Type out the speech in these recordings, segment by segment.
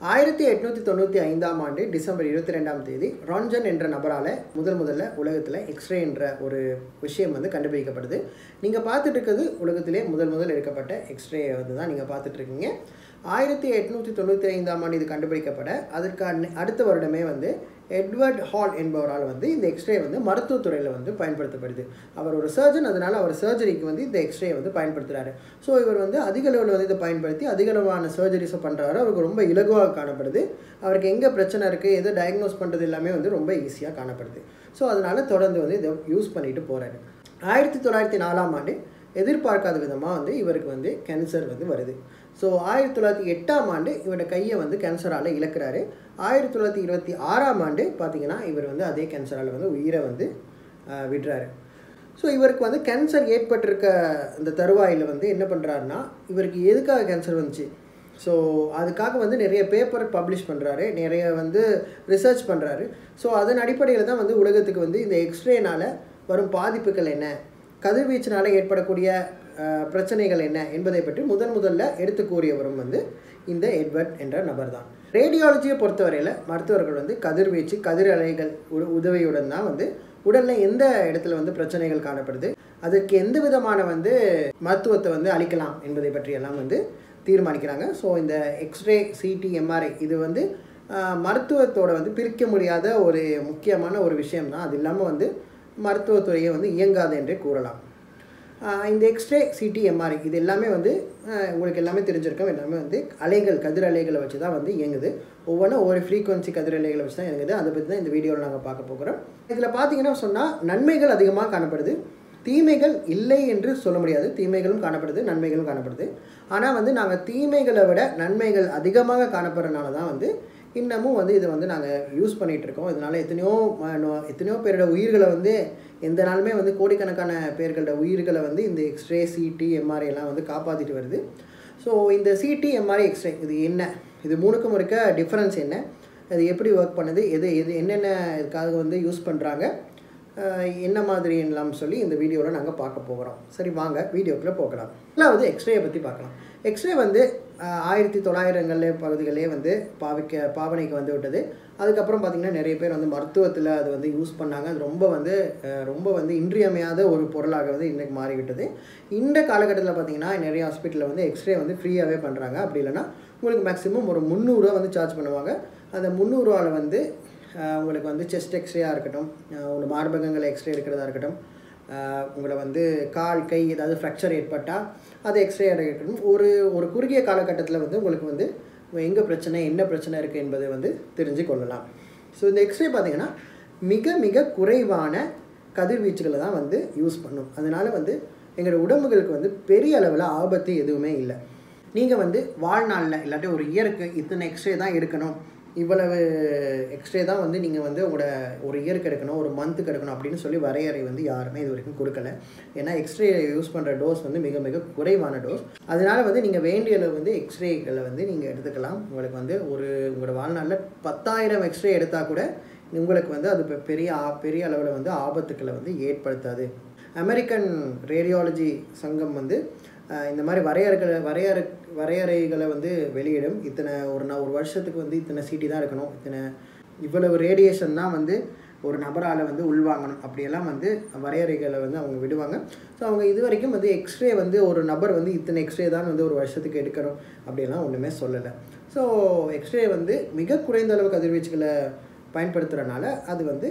ஆயிரத்தி எட்நூற்றி தொண்ணூற்றி ஐந்தாம் ஆண்டு டிசம்பர் இருபத்தி ரெண்டாம் தேதி ரான்ஜன் என்ற நபரால் முதல் முதல்ல உலகத்தில் எக்ஸ்ரே என்ற ஒரு விஷயம் வந்து கண்டுபிடிக்கப்படுது நீங்கள் பார்த்துட்டு இருக்கிறது உலகத்திலே முதல் முதல் எடுக்கப்பட்ட எக்ஸ்ரே வந்து தான் நீங்கள் பார்த்துட்டு இருக்கீங்க ஆயிரத்தி எட்நூற்றி தொண்ணூற்றி ஐந்தாம் ஆண்டு இது கண்டுபிடிக்கப்பட அதற்கு அன்னை- அடுத்த வருடமே வந்து எட்வர்ட் ஹால் என்பவரால் வந்து இந்த எக்ஸ்ரே வந்து மருத்துவத்துறையில் வந்து பயன்படுத்தப்படுது அவர் ஒரு சர்ஜன் அதனால் அவர் சர்ஜரிக்கு வந்து இந்த எக்ஸ்ரே வந்து பயன்படுத்துகிறாரு ஸோ இவர் வந்து அதிக அளவில் வந்து இதை பயன்படுத்தி அதிக அளவான சர்ஜரிஸை பண்ணுறாரு அவருக்கு ரொம்ப இலகுவாக காணப்படுது அவருக்கு எங்கே பிரச்சனை இருக்குது எதை டயக்னோஸ் பண்ணுறது எல்லாமே வந்து ரொம்ப ஈஸியாக காணப்படுது ஸோ அதனால் தொடர்ந்து வந்து இதை யூஸ் பண்ணிட்டு போகிறாரு ஆயிரத்தி தொள்ளாயிரத்தி நாலாம் ஆண்டு எதிர்பார்க்காத விதமாக வந்து இவருக்கு வந்து கேன்சர் வந்து வருது ஸோ ஆயிரத்தி தொள்ளாயிரத்தி எட்டாம் ஆண்டு இவரோட கையை வந்து கேன்சரால் இழக்கிறாரு ஆயிரத்தி தொள்ளாயிரத்தி இருபத்தி ஆறாம் ஆண்டு பார்த்தீங்கன்னா இவர் வந்து அதே கேன்சரால் வந்து உயிரை வந்து ஆஹ், விடுறாரு ஸோ இவருக்கு வந்து கேன்சர் ஏற்பட்டிருக்க இந்த தருவாயில் வந்து என்ன பண்ணுறாருன்னா இவருக்கு எதுக்காக கேன்சர் வந்துச்சு ஸோ அதுக்காக வந்து நிறைய பேப்பர் பப்ளிஷ் பண்ணுறாரு நிறைய வந்து ரிசர்ச் பண்ணுறாரு ஸோ அதன் அடிப்படையில் தான் வந்து உலகத்துக்கு வந்து இந்த எக்ஸ்ரேனால் வரும் பாதிப்புகள் என்ன கதிர்வீச்சினால் ஏற்படக்கூடிய அஹ், பிரச்சனைகள் என்ன என்பதை பற்றி முதன் முதல்ல எடுத்து கூறியவரும் வந்து இந்த எட்வர்ட் என்ற நபர் தான் ரேடியாலஜியை பொறுத்தவரையில் மருத்துவர்கள் வந்து கதிர்வீச்சு கதிர் அலைகள் உ- உதவியுடன் தான் வந்து உடலில் எந்த இடத்துல வந்து பிரச்சனைகள் காணப்படுது அதற்கு எந்த விதமான வந்து மருத்துவத்தை வந்து அளிக்கலாம் என்பதை பற்றியெல்லாம் வந்து தீர்மானிக்கிறாங்க ஸோ இந்த எக்ஸ்ரே சிடி எம்ஆர்ஐ இது வந்து ஆஹ், மருத்துவத்தோட வந்து பிரிக்க முடியாத ஒரு முக்கியமான ஒரு விஷயம் தான் அது இல்லாமல் வந்து மருத்துவத்துறையை வந்து இயங்காது என்றே கூறலாம் ஆஹ், இந்த எக்ஸ்ரே சிடி எம்ஆர்ஐ இது எல்லாமே வந்து ஆஹ், உங்களுக்கு எல்லாமே தெரிஞ்சிருக்கும் எல்லாமே வந்து அலைகள் கதிர் அலைகளை வச்சு தான் வந்து இயங்குது ஒவ்வொன்றும் ஒவ்வொரு ஃப்ரீக்வன்சி கதிர் அலைகளை வச்சு தான் இயங்குது அதை பற்றி தான் இந்த வீடியோவில் நாங்கள் பார்க்க போகிறோம் இதில் பார்த்தீங்கன்னா சொன்னால் நன்மைகள் அதிகமாக காணப்படுது தீமைகள் இல்லை என்று சொல்ல முடியாது தீமைகளும் காணப்படுது நன்மைகளும் காணப்படுது ஆனால் வந்து நாங்கள் தீமைகளை விட நன்மைகள் அதிகமாக காணப்படுறதுனால தான் வந்து இன்னமும் வந்து இதை வந்து நாங்கள் யூஸ் பண்ணிகிட்டு இருக்கோம் இதனால் எத்தனையோ ம- நோ- எத்தனையோ பேரோட உயிர்களை வந்து எந்த நாளுமே வந்து கோடிக்கணக்கான பேர்களோட உயிர்களை வந்து இந்த எக்ஸ்ரே சிடி எம்ஆர்ஐ எல்லாம் வந்து காப்பாற்றிட்டு வருது ஸோ இந்த சிடி எம்ஆர்ஐ எக்ஸ்ரே இது என்ன இது மூணுக்கும் இருக்க டிஃப்ரென்ஸ் என்ன அது எப்படி ஒர்க் பண்ணுது எது எது என்னென்ன இதுக்காக வந்து யூஸ் பண்ணுறாங்க ஆஹ் என்ன மாதிரி எல்லாம் சொல்லி இந்த வீடியோவில் நாங்கள் பார்க்க போகிறோம் சரி வாங்க வீடியோக்குள்ளே போகலாம் முதலாவது எக்ஸ்ரேயை பற்றி பார்க்கலாம் எக்ஸ்ரே வந்து ஆஹ் ஆயிரத்தி தொள்ளாயிரங்களில் பகுதிகளே வந்து பாவிக்க பாவனைக்கு வந்து விட்டது அதுக்கப்புறம் பார்த்திங்கன்னா நிறைய பேர் வந்து மருத்துவத்தில் அது வந்து யூஸ் பண்ணாங்க அது ரொம்ப வந்து ஆஹ் ரொம்ப வந்து இன்றியமையாத ஒரு பொருளாக வந்து இன்றைக்கு மாறிவிட்டது இந்த காலகட்டத்தில் பார்த்திங்கன்னா நிறைய ஹாஸ்பிட்டலில் வந்து எக்ஸ்ரே வந்து ஃப்ரீயாகவே பண்ணுறாங்க அப்படி இல்லைன்னா உங்களுக்கு மேக்ஸிமம் ஒரு முந்நூறுரூவா வந்து சார்ஜ் பண்ணுவாங்க அந்த முந்நூறுரூவாவில் வந்து ஆஹ் உங்களுக்கு வந்து செஸ்ட் எக்ஸ்ரேயாக இருக்கட்டும் ஆஹ் உங்களோட மார்பகங்கள் எக்ஸ்ரே எடுக்கிறதா இருக்கட்டும் ஆஹ் உங்களை வந்து கால் கை ஏதாவது ஃப்ராக்சர் ஏற்பட்டால் அது எக்ஸ்ரே எடுக்கணும் ஒரு ஒரு குறுகிய காலகட்டத்தில் வந்து உங்களுக்கு வந்து எங்கே பிரச்சனை என்ன பிரச்சனை இருக்குது என்பதை வந்து தெரிஞ்சு கொள்ளலாம் ஸோ இந்த எக்ஸ்ரே பார்த்தீங்கன்னா மிக மிக குறைவான கதிர்வீச்சுகளை தான் வந்து யூஸ் பண்ணும் அதனால் வந்து எங்களோட உடம்புகளுக்கு வந்து பெரிய அளவில் ஆபத்து எதுவுமே இல்லை நீங்கள் வந்து வாழ்நாளில் இல்லாட்டி ஒரு இயருக்கு இத்தனை எக்ஸ்ரே தான் எடுக்கணும் இவ்வளவு எக்ஸ்ரே தான் வந்து நீங்கள் வந்து உங்களோட ஒரு இயருக்கு எடுக்கணும் ஒரு மந்த்துக்கு எடுக்கணும் அப்படின்னு சொல்லி வரையறை வந்து யாருமே இது வரைக்கும் கொடுக்கல ஏன்னா எக்ஸ்ரே யூஸ் பண்ணுற டோஸ் வந்து மிக மிக குறைவான டோஸ் அதனால வந்து நீங்கள் வேண்டிய அளவு வந்து எக்ஸ்ரேகளை வந்து நீங்கள் எடுத்துக்கலாம் உங்களுக்கு வந்து ஒரு உங்களோட வாழ்நாளில் பத்தாயிரம் எக்ஸ்ரே எடுத்தால் கூட உங்களுக்கு வந்து அது பெ- பெரிய ஆ- பெரிய அளவில் வந்து ஆபத்துக்களை வந்து ஏற்படுத்தாது அமெரிக்கன் ரேடியாலஜி சங்கம் வந்து அஹ், இந்த மாதிரி வரையறைகளை வரையறை வரையறைகளை வந்து வெளியிடும் இத்தனை ஒரு நா- ஒரு வருஷத்துக்கு வந்து இத்தனை சிடி தான் இருக்கணும் இத்தனை இவ்வளவு ரேடியேஷன் தான் வந்து ஒரு நபரால் வந்து உள்வாங்கணும் அப்படியெல்லாம் வந்து வரையறைகளை வந்து அவங்க விடுவாங்க ஸோ அவங்க இது வரைக்கும் வந்து எக்ஸ்ரே வந்து ஒரு நபர் வந்து இத்தனை எக்ஸ்ரே தான் வந்து ஒரு வருஷத்துக்கு எடுக்கணும் அப்படியெல்லாம் ஒன்றுமே சொல்லலை ஸோ எக்ஸ்ரே வந்து மிக குறைந்த அளவு கதிர்வீச்சுகளை பயன்படுத்துகிறனால அது வந்து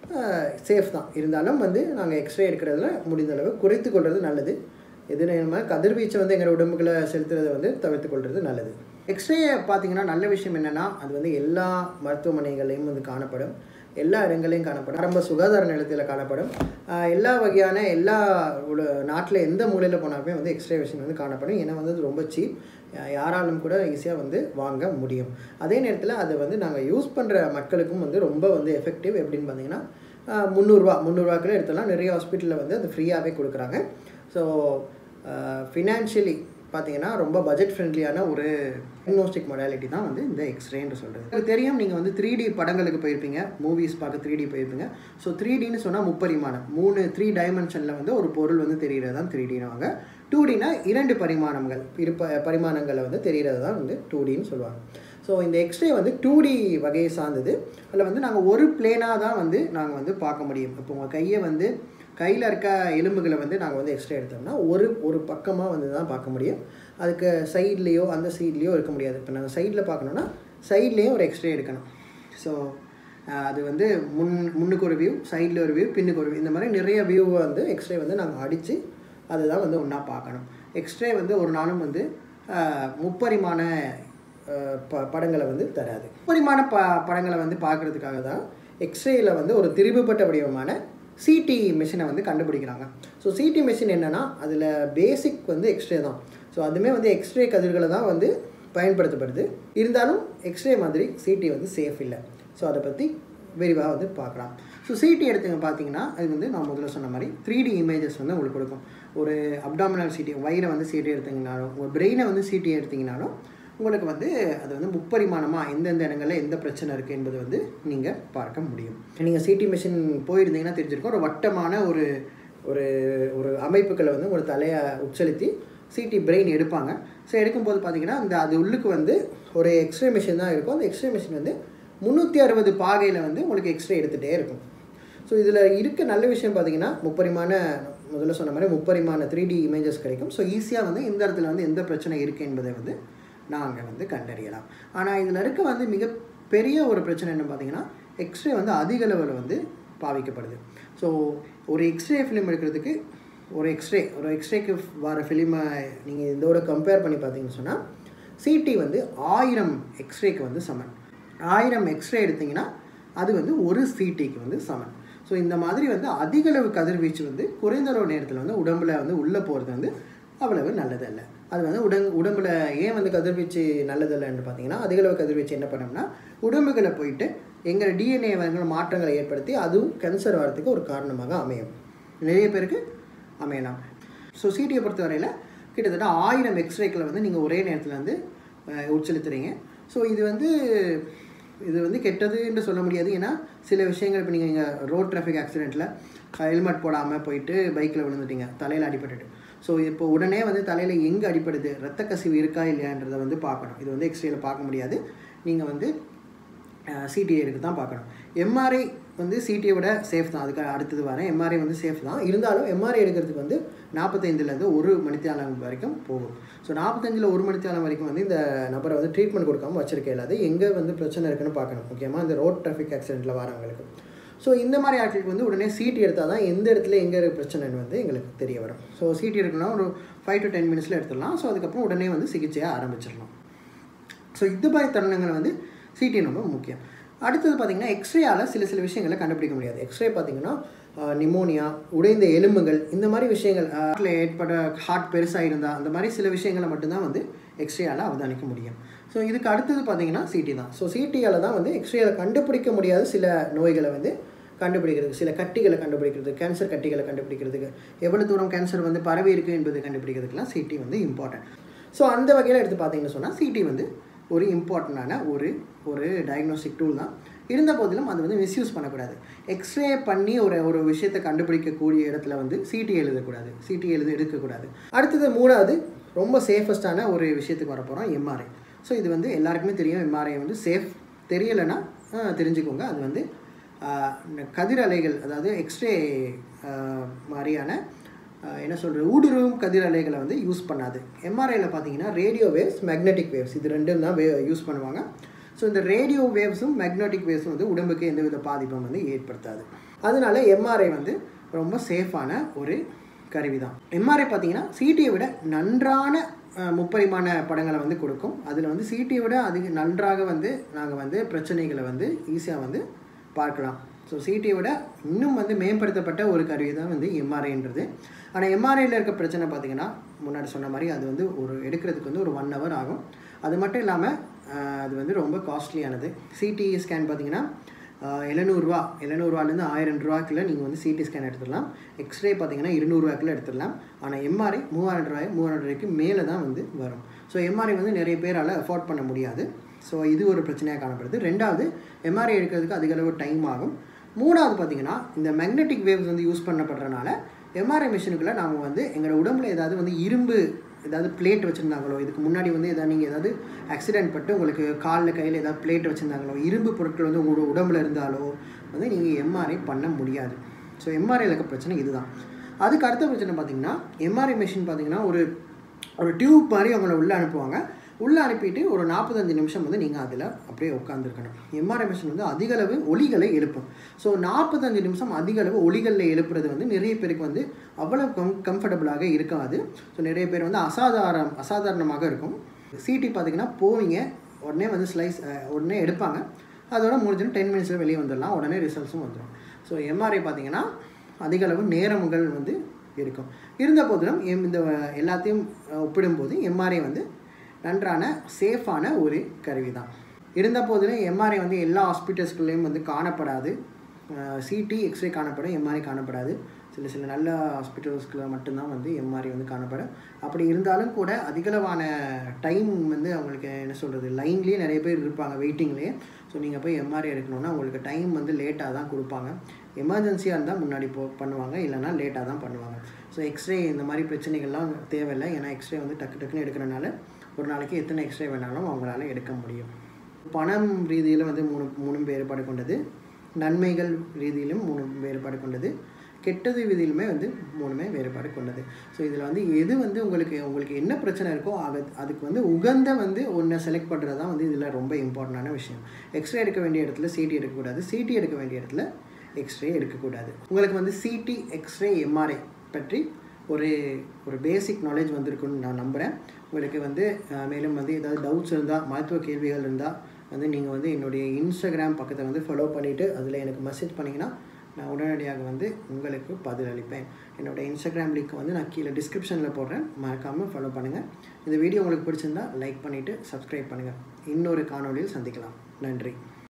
சேஃப் தான் இருந்தாலும் வந்து நாங்கள் எக்ஸ்ரே எடுக்கிறதுல முடிந்த அளவு குறைத்து கொள்வது நல்லது எது நம்ம கதிர்வீச்சை வந்து எங்கள் உடம்புக்குள்ள செலுத்துறதை வந்து தவிர்த்து கொள்வது நல்லது எக்ஸ்ரே பார்த்தீங்கன்னா நல்ல விஷயம் என்னென்னா அது வந்து எல்லா மருத்துவமனைகளையும் வந்து காணப்படும் எல்லா இடங்களையும் காணப்படும் ஆரம்ப சுகாதார நிலையத்தில் காணப்படும் ஆஹ் எல்லா வகையான எல்லா நாட்டில் எந்த மூலையில் போனாலுமே வந்து எக்ஸ்ரே விஷயம் வந்து காணப்படும் ஏன்னா வந்து அது ரொம்ப சீப் யாராலும் கூட ஈஸியாக வந்து வாங்க முடியும் அதே நேரத்தில் அதை வந்து நாங்கள் யூஸ் பண்ணுற மக்களுக்கும் வந்து ரொம்ப வந்து எஃபெக்டிவ் எப்படின்னு பார்த்தீங்கன்னா ஆஹ் முந்நூறுரூவா முந்நூறுரூவாக்குள்ளே எடுத்தலாம் நிறைய ஹாஸ்பிட்டலில் வந்து அது ஃப்ரீயாகவே கொடுக்குறாங்க ஸோ ஃபினான்ஷியலி பார்த்தீங்கன்னா ரொம்ப பட்ஜெட் ஃப்ரெண்ட்லியான ஒரு டயக்னோஸ்டிக் மொடாலிட்டி தான் வந்து இந்த எக்ஸ்ரேன்னு சொல்கிறது உங்களுக்கு தெரியும் நீங்கள் வந்து த்ரீ டி படங்களுக்கு போயிருப்பீங்க மூவிஸ் பார்க்க த்ரீ டி போயிருப்பீங்க ஸோ த்ரீ டின்னு சொன்னால் முப்பரிமாணம் மூணு த்ரீ டைமென்ஷனில் வந்து ஒரு பொருள் வந்து தெரிகிறது தான் த்ரீ டினுவாங்க டூ டினா இரண்டு பரிமாணங்கள் இரு ப பரிமாணங்களை வந்து தெரிகிறது தான் வந்து டூ டின்னு சொல்லுவாங்க ஸோ இந்த எக்ஸ்ரே வந்து டூ டி வகையை சார்ந்தது அதில் வந்து நாங்கள் ஒரு பிளேனாக தான் வந்து நாங்கள் வந்து பார்க்க முடியும் இப்போ உங்கள் கையை வந்து கையில் இருக்க எலும்புகளை வந்து நாங்கள் வந்து எக்ஸ்ரே எடுத்தோம்னா ஒரு ஒரு பக்கமாக வந்து தான் பார்க்க முடியும் அதுக்கு சைட்லேயோ அந்த சைட்லேயோ இருக்க முடியாது இப்போ நாங்கள் சைடில் பார்க்கணுன்னா சைட்லேயும் ஒரு எக்ஸ்ரே எடுக்கணும் ஸோ அது வந்து முன் முன்னுக்கு ஒரு வியூ சைடில் ஒரு வியூ பின்னுக்கு ஒரு வியூ இந்த மாதிரி நிறைய வியூவை வந்து எக்ஸ்ரே வந்து நாங்கள் அடித்து அதுதான் வந்து ஒன்றா பார்க்கணும் எக்ஸ்ரே வந்து ஒரு நாளும் வந்து முப்பரிமாண ப படங்களை வந்து தராது முப்பரிமாண ப படங்களை வந்து பார்க்குறதுக்காக தான் எக்ஸ்ரேயில் வந்து ஒரு திரிவுபட்ட வடிவமான சிடி மிஷினை வந்து கண்டுபிடிக்கிறாங்க ஸோ சிடி மிஷின் என்னென்னா அதில் பேசிக் வந்து எக்ஸ்ரே தான் ஸோ அதுவுமே வந்து எக்ஸ்ரே கதிர்களை தான் வந்து பயன்படுத்தப்படுது இருந்தாலும் எக்ஸ்ரே மாதிரி சிடி வந்து சேஃப் இல்லை ஸோ அதை பற்றி விரிவாக வந்து பார்க்கலாம் ஸோ சிடி எடுத்துங்க பார்த்தீங்கன்னா அது வந்து நான் முதல்ல சொன்ன மாதிரி த்ரீ டி இமேஜஸ் வந்து உங்களுக்கு கொடுக்கும் ஒரு அப்டாமினல் சிடி வயிறை வந்து சிடி எடுத்தீங்கனாலும் உங்கள் பிரெயினை வந்து சிடி எடுத்தீங்கனாலும் உங்களுக்கு வந்து அது வந்து முப்பரிமாணமாக எந்தெந்த இடங்களில் எந்த பிரச்சனை இருக்குது என்பது வந்து நீங்கள் பார்க்க முடியும் நீங்கள் சிடி மிஷின் போயிருந்தீங்கன்னா தெரிஞ்சிருக்கும் ஒரு வட்டமான ஒரு ஒரு ஒரு அமைப்புகளை வந்து ஒரு தலையை உச்சலித்து சிடி பிரெயின் எடுப்பாங்க ஸோ எடுக்கும்போது பார்த்தீங்கன்னா அந்த அது உள்ளுக்கு வந்து ஒரு எக்ஸ்ரே மிஷின் தான் இருக்கும் அந்த எக்ஸ்ரே மிஷின் வந்து முந்நூற்றி அறுபது பாகையில் வந்து உங்களுக்கு எக்ஸ்ரே எடுத்துகிட்டே இருக்கும் ஸோ இதில் இருக்க நல்ல விஷயம் பார்த்தீங்கன்னா முப்பரிமாண முதல்ல சொன்ன மாதிரி முப்பரிமாண த்ரீ டி இமேஜஸ் கிடைக்கும் ஸோ ஈஸியாக வந்து இந்த இடத்துல வந்து எந்த பிரச்சனை இருக்குது என்பதை வந்து நாங்கள் வந்து கண்டறியலாம் ஆனால் இதில் இருக்க வந்து மிகப்பெரிய ஒரு பிரச்சனை என்ன பார்த்தீங்கன்னா எக்ஸ்ரே வந்து அதிக அளவில் வந்து பாவிக்கப்படுது ஸோ ஒரு எக்ஸ்ரே ஃபிலிம் எடுக்கிறதுக்கு ஒரு எக்ஸ்ரே ஒரு எக்ஸ்ரேக்கு வர ஃபிலிமை நீங்கள் இதோட கம்பேர் பண்ணி பார்த்தீங்கன்னு சொன்னால் சிடி வந்து ஆயிரம் எக்ஸ்ரேக்கு வந்து சமன் ஆயிரம் எக்ஸ்ரே எடுத்திங்கன்னா அது வந்து ஒரு சிடிக்கு வந்து சமன் ஸோ இந்த மாதிரி வந்து அதிகளவு கதிர்வீச்சு வந்து குறைந்த அளவு நேரத்தில் வந்து உடம்புல வந்து உள்ளே போகிறது வந்து அவ்வளவு நல்லதல்ல அது வந்து உடல் உடம்புல ஏன் வந்து கதிர்வீச்சு நல்லதல்லன்னு பார்த்தீங்கன்னா அதிகளவு கதிர்வீச்சு என்ன பண்ணோம்னா உடம்புகளை போயிட்டு எங்கள் டிஎன்ஏ வந்து மாற்றங்களை ஏற்படுத்தி அதுவும் கேன்சர் வரதுக்கு ஒரு காரணமாக அமையும் நிறைய பேருக்கு அமையலாம் ஸோ சிடியை பொறுத்தவரையில் கிட்டத்தட்ட ஆயிரம் எக்ஸ்ரேக்களை வந்து நீங்கள் ஒரே நேரத்தில் வந்து உட்செலுத்துறீங்க ஸோ இது வந்து இது வந்து கெட்டதுன்னு சொல்ல முடியாது ஏன்னா சில விஷயங்கள் இப்போ நீங்கள் இங்கே ரோட் டிராஃபிக் ஆக்சிடெண்ட்டில் ஹெல்மெட் போடாமல் போயிட்டு பைக்கில் விழுந்துட்டீங்க தலையில் அடிபட்டுட்டு ஸோ இப்போ உடனே வந்து தலையில் எங்கே அடிப்படுது ரத்த கசிவு இருக்கா இல்லையான்றதை வந்து பார்க்கணும் இது வந்து எக்ஸ்ரேல பார்க்க முடியாது நீங்கள் வந்து சிடிஐ எடுக்க தான் பார்க்கணும் எம்ஆர்ஐ வந்து சிடியை விட சேஃப் தான் அதுக்கு அடுத்தது வரேன் எம்ஆர்ஐ வந்து சேஃப் தான் இருந்தாலும் எம்ஆர்ஐ எடுக்கிறதுக்கு வந்து நாற்பத்தைந்துலேருந்து ஒரு மணித்தியாலம் வரைக்கும் போகும் ஸோ நாற்பத்தஞ்சில் ஒரு மணித்தியாலம் வரைக்கும் வந்து இந்த நபரை வந்து ட்ரீட்மெண்ட் கொடுக்காம வச்சிருக்க இல்லாது எங்கே வந்து பிரச்சனை இருக்குன்னு பார்க்கணும் முக்கியமாக இந்த ரோட் டிராஃபிக் ஆக்சிடெண்ட்டில் வரவங்களுக்கு ஸோ இந்த மாதிரி ஆட்களுக்கு வந்து உடனே சீட் எடுத்தால் தான் எந்த இடத்துல எங்கே இருக்க பிரச்சனைன்னு வந்து எங்களுக்கு தெரிய வரும் ஸோ சீட் எடுக்கணும்னா ஒரு ஃபைவ் டு டென் மினிட்ஸில் எடுத்துடலாம் ஸோ அதுக்கப்புறம் உடனே வந்து சிகிச்சையை ஆரம்பிச்சிடலாம் ஸோ இந்த மாதிரி தருணங்கள் வந்து சிடி ரொம்ப முக்கியம் அடுத்தது பார்த்திங்கன்னா எக்ஸ்ரேயால் சில சில விஷயங்களை கண்டுபிடிக்க முடியாது எக்ஸ்ரே பார்த்திங்கன்னா நிமோனியா உடைந்த எலும்புகள் இந்த மாதிரி விஷயங்கள் ஹார்ட்டில் ஏற்பட ஹார்ட் பெருசாக இருந்தால் அந்த மாதிரி சில விஷயங்களை மட்டும்தான் வந்து எக்ஸ்ரேயால் அவதானிக்க முடியும் ஸோ இதுக்கு அடுத்தது பார்த்தீங்கன்னா சிடி தான் ஸோ சிடியால் தான் வந்து எக்ஸ்ரேயில் கண்டுபிடிக்க முடியாத சில நோய்களை வந்து கண்டுபிடிக்கிறதுக்கு சில கட்டிகளை கண்டுபிடிக்கிறது கேன்சர் கட்டிகளை கண்டுபிடிக்கிறதுக்கு எவ்வளோ தூரம் கேன்சர் வந்து பரவி இருக்குது என்பதை கண்டுபிடிக்கிறதுக்குலாம் சிடி வந்து இம்பார்ட்டன்ட் ஸோ அந்த வகையில் எடுத்து பார்த்தீங்கன்னு சொன்னால் சிடி வந்து ஒரு இம்பார்ட்டண்ட்டான ஒரு ஒரு டயக்னோஸ்டிக் டூல் தான் இருந்த போதிலும் அது வந்து மிஸ்யூஸ் பண்ணக்கூடாது எக்ஸ்ரே பண்ணி ஒரு ஒரு விஷயத்தை கண்டுபிடிக்கக்கூடிய இடத்துல வந்து சிடி எழுதக்கூடாது சிடி எழுத எடுக்கக்கூடாது அடுத்தது மூணாவது ரொம்ப சேஃபஸ்டான ஒரு விஷயத்துக்கு வர போகிறோம் எம்ஆர்ஐ ஸோ இது வந்து எல்லாருக்குமே தெரியும் எம்ஆர்ஐ வந்து சேஃப் தெரியலைன்னா தெரிஞ்சுக்கோங்க அது வந்து கதிர் அலைகள் அதாவது எக்ஸ்ரே மாதிரியான என்ன சொல்கிறது ஊடுருவும் கதிர் அலைகளை வந்து யூஸ் பண்ணாது எம்ஆர்ஐயில் பார்த்தீங்கன்னா ரேடியோ வேவ்ஸ் மேக்னெட்டிக் வேவ்ஸ் இது ரெண்டும் தான் வே யூஸ் பண்ணுவாங்க ஸோ இந்த ரேடியோ வேவ்ஸும் மேக்னெட்டிக் வேவ்ஸும் வந்து உடம்புக்கு எந்தவித பாதிப்பும் வந்து ஏற்படுத்தாது அதனால எம்ஆர்ஐ வந்து ரொம்ப சேஃபான ஒரு கருவி தான் எம்ஆர்ஐ பார்த்தீங்கன்னா சிடியை விட நன்றான முப்பரிமாண படங்களை வந்து கொடுக்கும் அதில் வந்து சிடியை விட அதிக நன்றாக வந்து நாங்கள் வந்து பிரச்சனைகளை வந்து ஈஸியாக வந்து பார்க்கலாம் ஸோ சிடியை விட இன்னும் வந்து மேம்படுத்தப்பட்ட ஒரு கருவி தான் வந்து எம்ஆர்ஐன்றது ஆனால் எம்ஆர்ஐயில் இருக்க பிரச்சனை பார்த்திங்கன்னா முன்னாடி சொன்ன மாதிரி அது வந்து ஒரு எடுக்கிறதுக்கு வந்து ஒரு ஒன் ஹவர் ஆகும் அது மட்டும் இல்லாமல் அது வந்து ரொம்ப காஸ்ட்லியானது சிடி ஸ்கேன் பார்த்திங்கன்னா எழுநூறுவா எழுநூறுவாலேருந்து ஆயிரம் ரூபாய்க்குள்ள நீங்கள் வந்து சிடி ஸ்கேன் எடுத்துடலாம் எக்ஸ்ரே பார்த்தீங்கன்னா இருநூறுவாய்க்குள்ள எடுத்துடலாம் ஆனால் எம்ஆர்ஐ மூவாயிரம் ரூபாய் மூவாயிரம் ரூபாய்க்கு மேலே தான் வந்து வரும் ஸோ எம்ஆர்ஐ வந்து நிறைய பேரால் அஃபோர்ட் பண்ண முடியாது ஸோ இது ஒரு பிரச்சனையாக காணப்படுது ரெண்டாவது எம்ஆர்ஐ எடுக்கிறதுக்கு அதிக அளவு டைம் ஆகும் மூணாவது பார்த்தீங்கன்னா இந்த மேக்னெட்டிக் வேவ்ஸ் வந்து யூஸ் பண்ணப்படுறனால எம்ஆர்ஐ மிஷினுக்குள்ளே நாம் வந்து எங்களோட உடம்புல ஏதாவது வந்து இரும்பு ஏதாவது பிளேட் வச்சுருந்தாங்களோ இதுக்கு முன்னாடி வந்து ஏதாவது நீங்கள் ஏதாவது ஆக்சிடென்ட் பட்டு உங்களுக்கு காலில் கையில் ஏதாவது பிளேட் வச்சுருந்தாங்களோ இரும்பு பொருட்கள் வந்து உங்களோட உடம்புல இருந்தாலோ வந்து நீங்கள் எம்ஆர்ஐ பண்ண முடியாது ஸோ எம்ஆர்ஐயில் இருக்க பிரச்சனை இதுதான் அதுக்கு அடுத்த பிரச்சனை பார்த்தீங்கன்னா எம்ஆர்ஐ மிஷின் பார்த்தீங்கன்னா ஒரு ஒரு டியூப் மாதிரி அவங்கள உள்ளே அனுப்புவாங்க உள்ளே அனுப்பிட்டு ஒரு நாற்பத்தஞ்சு நிமிஷம் வந்து நீங்கள் அதில் அப்படியே உட்காந்துருக்கணும் எம்ஆர்ஐ மிஷின் வந்து அதிக அளவு ஒலிகளை எழுப்பும் ஸோ நாற்பத்தஞ்சு நிமிஷம் அதிக அளவு ஒலிகளில் எழுப்புறது வந்து நிறைய பேருக்கு வந்து அவ்வளோ கம் கம்ஃபர்டபுளாக இருக்காது ஸோ நிறைய பேர் வந்து அசாதாரணம் அசாதாரணமாக இருக்கும் சிடி பார்த்தீங்கன்னா போவீங்க உடனே வந்து ஸ்லைஸ் உடனே எடுப்பாங்க அதோட முடிஞ்சுன்னு டென் மினிட்ஸில் வெளியே வந்துடலாம் உடனே ரிசல்ட்ஸும் வந்துடும் ஸோ எம்ஆர்ஐ பார்த்தீங்கன்னா அதிக அளவு நேரங்கள் வந்து இருக்கும் இருந்த போதிலும் எம் இந்த எல்லாத்தையும் ஒப்பிடும்போது எம்ஆர்ஐ வந்து நன்றான சேஃபான ஒரு கருவி தான் இருந்த போதிலும் எம்ஆர்ஐ வந்து எல்லா ஹாஸ்பிட்டல்ஸ்குள்ளேயும் வந்து காணப்படாது சிடி எக்ஸ்ரே காணப்படும் எம்ஆர்ஐ காணப்படாது சில சில நல்ல ஹாஸ்பிட்டல்ஸ்குள்ள மட்டும்தான் வந்து எம்ஆர்ஐ வந்து காணப்படும் அப்படி இருந்தாலும் கூட அதிகளவான டைம் வந்து அவங்களுக்கு என்ன சொல்கிறது லைன்லேயே நிறைய பேர் இருப்பாங்க வெயிட்டிங்லேயே ஸோ நீங்கள் போய் எம்ஆர்ஐ எடுக்கணுன்னா உங்களுக்கு டைம் வந்து லேட்டாக தான் கொடுப்பாங்க எமர்ஜென்சியாக இருந்தால் முன்னாடி போ பண்ணுவாங்க இல்லைனா லேட்டாக தான் பண்ணுவாங்க ஸோ எக்ஸ்ரே இந்த மாதிரி பிரச்சனைகள்லாம் தேவையில்லை ஏன்னா எக்ஸ்ரே வந்து டக்கு டக்குன்னு எடுக்கிறனால ஒரு நாளைக்கு எத்தனை எக்ஸ்ரே வேணாலும் அவங்களால எடுக்க முடியும் பணம் ரீதியில் வந்து மூணு மூணு வேறுபாடு கொண்டது நன்மைகள் ரீதியிலும் மூணு வேறுபாடு கொண்டது கெட்டது விதியிலுமே வந்து மூணுமே வேறுபாடு கொண்டது ஸோ இதில் வந்து எது வந்து உங்களுக்கு உங்களுக்கு என்ன பிரச்சனை இருக்கோ அது அதுக்கு வந்து உகந்த வந்து ஒன்றை செலக்ட் பண்ணுறது தான் வந்து இதில் ரொம்ப இம்பார்ட்டண்டான விஷயம் எக்ஸ்ரே எடுக்க வேண்டிய இடத்துல சிடி எடுக்கக்கூடாது சிடி எடுக்க வேண்டிய இடத்துல எக்ஸ்ரே எடுக்கக்கூடாது உங்களுக்கு வந்து சிடி எக்ஸ்ரே எம்ஆர்ஐ பற்றி ஒரு ஒரு பேசிக் நாலேஜ் வந்திருக்குன்னு நான் நம்புகிறேன் உங்களுக்கு வந்து மேலும் வந்து ஏதாவது டவுட்ஸ் இருந்தால் மருத்துவ கேள்விகள் இருந்தால் வந்து நீங்கள் வந்து என்னுடைய இன்ஸ்டாகிராம் பக்கத்தை வந்து ஃபாலோ பண்ணிவிட்டு அதில் எனக்கு மெசேஜ் பண்ணிங்கன்னா நான் உடனடியாக வந்து உங்களுக்கு பதில் அளிப்பேன் என்னோடய இன்ஸ்டாகிராம் லிங்க் வந்து நான் கீழே டிஸ்கிரிப்ஷனில் போடுறேன் மறக்காமல் ஃபாலோ பண்ணுங்கள் இந்த வீடியோ உங்களுக்கு பிடிச்சிருந்தா லைக் பண்ணிவிட்டு சப்ஸ்கிரைப் பண்ணுங்கள் இன்னொரு காணொலியில் சந்திக்கலாம் நன்றி